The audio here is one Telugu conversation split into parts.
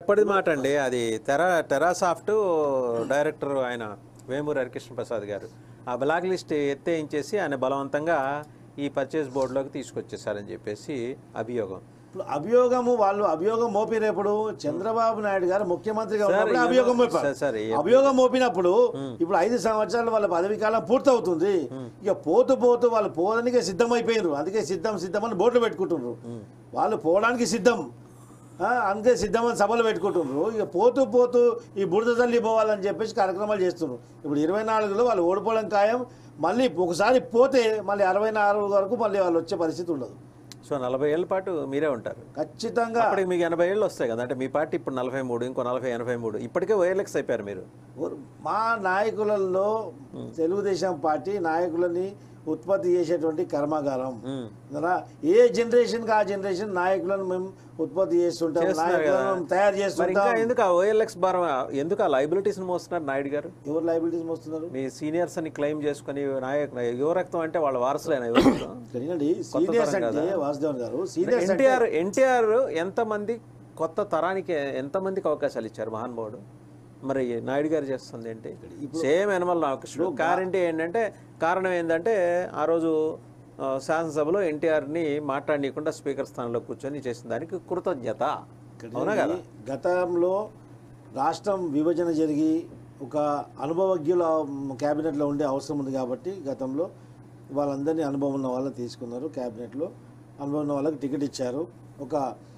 ఇప్పటిది మాట అండి అది తెరా టెరాసాఫ్ట్ డైరెక్టర్ ఆయన వేమూరి హరికృష్ణ ప్రసాద్ గారు ఆ బ్లాక్ లిస్ట్ ఎత్తేయించేసి ఆయన బలవంతంగా ఈ పర్చేస్ బోర్డులోకి తీసుకొచ్చేసారని చెప్పేసి అభియోగం ఇప్పుడు అభియోగము వాళ్ళు అభియోగం మోపినప్పుడు చంద్రబాబు నాయుడు గారు ముఖ్యమంత్రిగా ఉన్నప్పుడు ఈయన- అభియోగం మోపారు సార్, సార్, ఈ- అభియోగం మోపినప్పుడు ఇప్పుడు ఐదు సంవత్సరాలు వాళ్ళ పదవి కాలం పూర్తవుతుంది ఇక పోతూ పోతూ వాళ్ళు పోవడానికి సిద్ధమైపోయినారు అందుకే సిద్ధం సిద్ధం అని బోర్డులు పెట్టుకుంటున్నారు వాళ్ళు పోవడానికి సిద్ధం ఆ, అందుకే సిద్ధమని సభలు పెట్టుకుంటున్నారు ఇక పోతూ పోతూ ఈ బురద తల్లి పోవాలని చెప్పేసి కార్యక్రమాలు చేస్తున్నారు ఇప్పుడు ఇరవై నాలుగులో వాళ్ళు ఓడిపోవడం ఖాయం మళ్ళీ ఒకసారి పోతే మళ్ళీ అరవై నాలుగు వరకు మళ్ళీ వాళ్ళు వచ్చే పరిస్థితి ఉండదు సో నలభై ఏళ్ళ పాటు మీరే ఉంటారు ఖచ్చితంగా అప్పటికి మీకు ఎనభై ఏళ్ళు వస్తాయి కదా అంటే మీ పార్టీ ఇప్పుడు నలభై మూడు ఇంకో నలభై ఎనభై మూడు ఇప్పటికే వైర్లెక్స్ అయిపోయారు మీరు ఊరు- మా నాయకులలో తెలుగుదేశం పార్టీ నాయకులని ఉత్పత్తి చేసేటువంటి కర్మాగారం మ్మ్. కదా? ఏ జనరేషన్ కి ఆ జనరేషన్ నాయకులను మేము ఉత్పత్తి చేస్తుంటాం చేస్తున్నారు నాయకులను కదా. మేము తయారు మరి చేస్తుంటాం ఇంకా ఎందుకు ఆ ఓఎల్ఎక్స్ భారం ఎందుకు ఆ లైబిలిటీస్ మోస్తున్నారు నాయుడు గారు ఎవరు లైబిలిటీస్ మోస్తున్నారు మీ సీనియర్స్ అని క్లెయిమ్ చేసుకుని నాయక యువరక్తం అంటే వాళ్ళ వారసులైన యువరక్తం ఎందుకండి సీనియర్స్ తరం అంటే వాసుదేవన్ గారు సీనియర్స్ అంటే ఎన్టీఆర్ ఎన్టీఆర్ ఎంతమంది కొత్త తరానికి ఎంతమందికి అవకాశాలు ఇచ్చారు మహానుభావుడు మరి నాయుడు గారు చేస్తుంది ఏంటి సేమ్ యనమల రామకృష్ణుడు కారణం ఏంటంటే కారణం ఏంటంటే ఆ రోజు ఆ, శాసనసభలో ఎన్టీఆర్ని మాట్లాడనీయకుండా స్పీకర్ స్థానంలో కూర్చొని చేసిన దానికి కృతజ్ఞత అవునా కదా గతంలో రాష్ట్రం విభజన జరిగి ఒక అనుభవజ్ఞుల క్యాబినెట్లో ఉండే అవసరం ఉంది కాబట్టి గతంలో వాళ్ళందరినీ అనుభవం ఉన్న వాళ్ళని తీసుకున్నారు క్యాబినెట్లో అనుభవం ఉన్న వాళ్ళకి టికెట్ ఇచ్చారు ఒక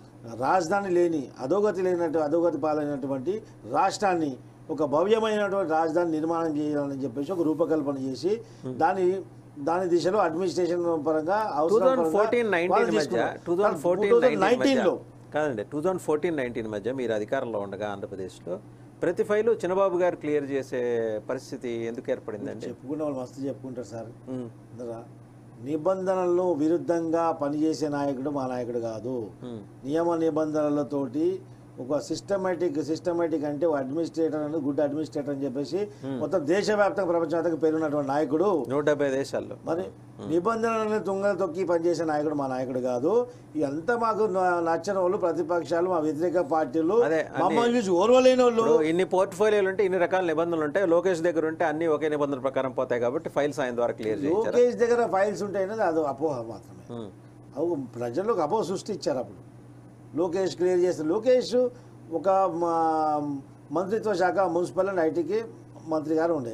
రాజధాని లేని అధోగతి లేనట్టు అధోగతి పాలైనటువంటి రాష్ట్రాన్ని ఒక భవ్యమైనటువంటి రాజధాని నిర్మాణం చేయాలని చెప్పేసి ఒక రూపకల్పన చేసి దాని దాని దిశలో అడ్మినిస్ట్రేషన్ పరంగా టూ అవసరం థౌజండ్ పరంగా ఫోర్టీన్ నైన్టీన్ వాళ్ళు మధ్య తీసుకున్నారు. టూ థౌజండ్ ఫోర్టీన్ 2019 లో కాదండి టూ థౌజండ్ ఫోర్టీన్ నైన్టీన్ మధ్య మీరు అధికారంలో ఉండగా ఆంధ్రప్రదేశ్లో ప్రతి ఫైలు చిన్నబాబు గారు క్లియర్ చేసే పరిస్థితి ఎందుకు ఏర్పడిందండి చెప్పుకున్న వాళ్ళు మస్తు చెప్పుకుంటారు సార్ ఉమ్, అందరా నిబంధనలను విరుద్ధంగా పనిచేసే నాయకుడు మా నాయకుడు కాదు ఉమ్, నియమ నిబంధనలతోటి ఒక సిస్టమేటిక్ సిస్టమేటిక్ అంటే అడ్మినిస్ట్రేటర్ అని గుడ్ అడ్మినిస్ట్రేటర్ అని చెప్పేసి మొత్తం దేశవ్యాప్తంగా ప్రపంచవ్యాప్తంగా పేరున్నటువంటి నాయకుడు నూట డెబ్బై దేశాల్లో మరి నిబంధనలను తుంగలు తొక్కి పనిచేసే నాయకుడు మా నాయకుడు కాదు ఇదంతా మాకు న- నచ్చని వాళ్ళు ప్రతిపక్షాలు మా వ్యతిరేక పార్టీలు అదే, మమ్మల్ని చూసి ఓర్వలేని వాళ్ళు ఇప్పుడు ఇన్ని పోర్ట్ఫోలియోలు ఉంటే ఇన్ని రకాల నిబంధనలు ఉంటాయి లోకేష్ దగ్గర ఉంటే అన్ని ఒకే నిబంధనల ప్రకారం పోతాయి కాబట్టి ఫైల్స్ ఆయన ద్వారా క్లియర్ చేయించారు లోకేష్ దగ్గర ఫైల్స్ ఉంటాయనేది అది అపోహ మాత్రమే ఉమ్, అవు ప్రజలకు అపోహ సృష్టించారు అప్పుడు లోకేష్ క్లియర్ చేస్తే లోకేష్ ఒక మా- మంత్రిత్వ శాఖ మున్సిపల్ అండ్ ఐటీకి మంత్రి గారు ఉండే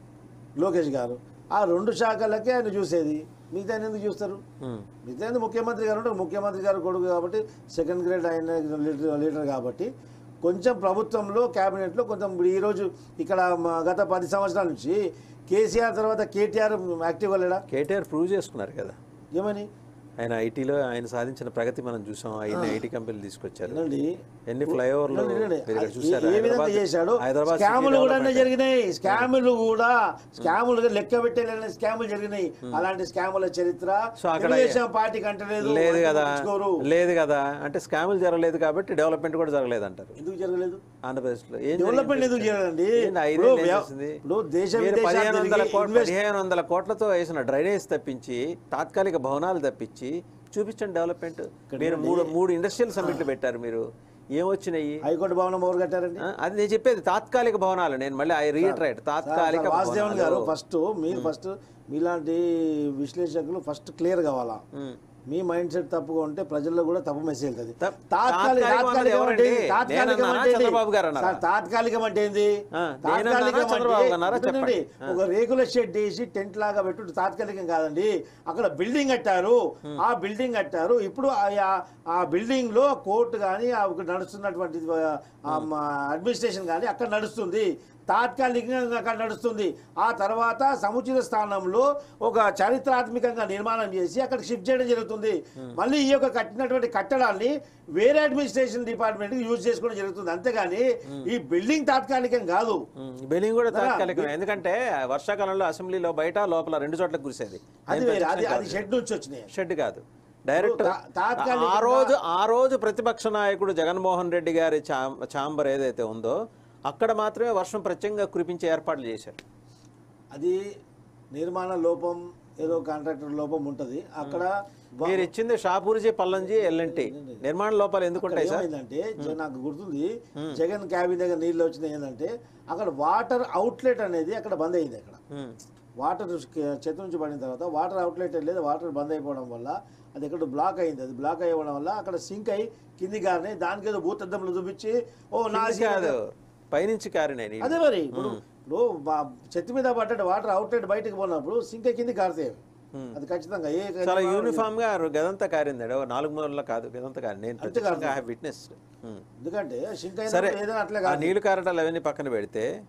లోకేష్ గారు ఆ రెండు శాఖలకే ఆయన చూసేది మిగతా ఆయన ఎందుకు చూస్తారు ఉమ్, మిగతా ఎందుకు ముఖ్యమంత్రి గారు ఉంటారు ముఖ్యమంత్రి గారు కొడుకు కాబట్టి సెకండ్ గ్రేడ్ ఆయన లీడర్ లీడర్ కాబట్టి కొంచెం ప్రభుత్వంలో క్యాబినెట్లో కొంచెం ఇప్పుడు ఈరోజు ఇక్కడ మా గత పది సంవత్సరాల నుంచి కేసీఆర్ తర్వాత కేటీఆర్ యాక్టివ్గా లేడా కేటీఆర్ ప్రూవ్ చేసుకున్నారు కదా ఏమని ఆయన ఐటీలో ఆయన సాధించిన ప్రగతి మనం చూసాం ఆయన ఐటీ కంపెనీలు తీసుకొచ్చారు వినండి ఎన్ని ఫ్లైఓవర్లు వినండి, వినండి. మీరు ఇక్కడ అది చూసారు ఏ విధంగా హైదరాబాద్ చేశాడు హైదరాబాద్ స్కాములు సిటీ కూడా డెవలప్మెంట్. జరిగినాయి స్కాములు కూడా స్కాములు లెక్క పెట్టలేని స్కాములు జరిగినాయి అలాంటి స్కాముల చరిత్ర సో అక్కడ తెలుగుదేశం పార్టీకి అంటలేదు లేదు వాళ్ళు కదా పట్టించుకోరు. లేదు కదా అంటే స్కాములు జరగలేదు కాబట్టి డెవలప్మెంట్ కూడా జరగలేదు అంటారు ఎందుకు జరగలేదు ఆంధ్రప్రదేశ్లో ఏం డెవలప్మెంట్ జరిగింది? ఎందుకు జరగదండి ఏంది ఐదేళ్ళు ఇప్పుడు ఏం వ్యవ- చేసింది? ఇప్పుడు దేశ మీరు విదేశాలు పదిహేను వందల తిరిగి కోట్ల ఇన్వెస్ట్ పదిహేను వందల కోట్లతో వేసిన డ్రైనేజ్ తప్పించి తాత్కాలిక భవనాలు తప్పించి చూపించండి డెవలప్మెంట్ మీరు మూడు మూడు ఇండస్ట్రియల్ సమ్మిట్లు పెట్టారు మీరు ఏమొచ్చినాయి హైకోర్టు భవనం ఎవరు కట్టారండి ఆ, అది నేను చెప్పేది తాత్కాలిక భవనాలు నేను మళ్ళీ ఐ రీట్రైట్ తాత్కాలిక వాసుదేవన్ గారు భవనాలు. ఫస్ట్ మీరు ఫస్ట్ మీలాంటి విశ్లేషకులు ఫస్ట్ క్లియర్ కావాలా ఉమ్. మీ మైండ్ సెట్ తప్పుగా ఉంటే ప్రజల్లో కూడా తప్పు మెసేజ్ వెళ్తుంది తప్- తాత్కాలిక తాత్కాలికం తాత్కాలికం అన్నది అంటే ఎవరండి? ఏంది? తాత్కాలికం నేనన్నానా? అంటే ఏంది? చంద్రబాబు గారు అన్నారా? సార్, తాత్కాలికం అంటే ఏంది ఆ, తాత్కాలికం నేనన్నానా? అంటే చంద్రబాబు అన్నారా? వినండి, చెప్పండి. ఒక రేకుల షెడ్ వేసి టెంట్ లాగా పెట్టు తాత్కాలికం కాదండి అక్కడ బిల్డింగ్ కట్టారు ఆ బిల్డింగ్ కట్టారు ఇప్పుడు ఆ- ఆ- ఆ బిల్డింగ్ లో కోర్టు కానీ నడుస్తున్నటువంటి అడ్మినిస్ట్రేషన్ కానీ అక్కడ నడుస్తుంది తాత్కాలికంగా అక్కడ నడుస్తుంది ఆ తర్వాత సముచిత స్థానంలో ఒక చారిత్రాత్మకంగా నిర్మాణం చేసి అక్కడ షిఫ్ట్ చేయడం జరుగుతుంది మళ్ళీ ఈ యొక్క కట్టినటువంటి కట్టడాన్ని వేరే అడ్మినిస్ట్రేషన్ డిపార్ట్మెంట్ యూజ్ చేసుకోవడం జరుగుతుంది అంతేగాని ఈ బిల్డింగ్ తాత్కాలికం కాదు ఉమ్, బిల్డింగ్ కూడా తాత్కాలికమే ఎందుకంటే వర్షాకాలంలో అసెంబ్లీలో బయట లోపల రెండు చోట్ల కురిసేది అది వేరే అది అది షెడ్ నుంచి వచ్చినాయి షెడ్ కాదు డైరెక్ట్ తా- తాత్కాలికంగా- ఆ రోజు ఆ రోజు ప్రతిపక్ష నాయకుడు జగన్మోహన్ రెడ్డి గారి చాం- ఛాంబర్ ఏదైతే ఉందో అక్కడ మాత్రమే వర్షం ప్రత్యేకంగా కురిపించే ఏర్పాట్లు చేశారు అది నిర్మాణ లోపం ఏదో కాంట్రాక్టర్ లోపం ఉంటుంది అక్కడ మీరు ఇచ్చింది షాపూర్జీ పల్లంజీ ఎల్ఎన్టీ నిర్మాణ లోపాలు ఎందుకు ఉంటాయి సార్ ఏమైందంటే జ- నాకు గుర్తుంది జగన్ క్యాబిన్ దగ్గర నీళ్ళు వచ్చినాయి ఏంటంటే అక్కడ వాటర్ అవుట్లెట్ అనేది అక్కడ బంద్ అయింది అక్కడ ఉమ్, వాటర్ చెత్త నుంచి పడిన తర్వాత వాటర్ అవుట్లెట్ లేదు వాటర్ బంద్ అయిపోవడం వల్ల అది ఎక్కడ బ్లాక్ అయింది అది బ్లాక్ అయ్యడం వల్ల అక్కడ సింక్ అయి కింది గారిని దానికి ఏదో భూతద్దంలో చూపించి ఓ నా ఇది కాదు పైనుంచి కారినాయి నీళ్ళు. అదే మరి ఇప్పుడు ఇప్పుడు బా- చెత్త మీద పడ్డ వాటర్ అవుట్లెట్ బయటకు పోయినప్పుడు సింక్ కింది కారుతాయి అవి. అది ఖచ్చితంగా ఏ చాలా యూనిఫామ్ గా గదంతా కారింది ఓ నాలుగు మూలల్లో కాదు గదంతా కారింది నేను ప్రత్యక్షంగా విట్నెస్ ఎందుకంటే సింక్ సరే అయినప్పుడు ఏదైనా అట్లే ఆ నీళ్లు కారటాలు అవన్నీ పక్కన పెడితే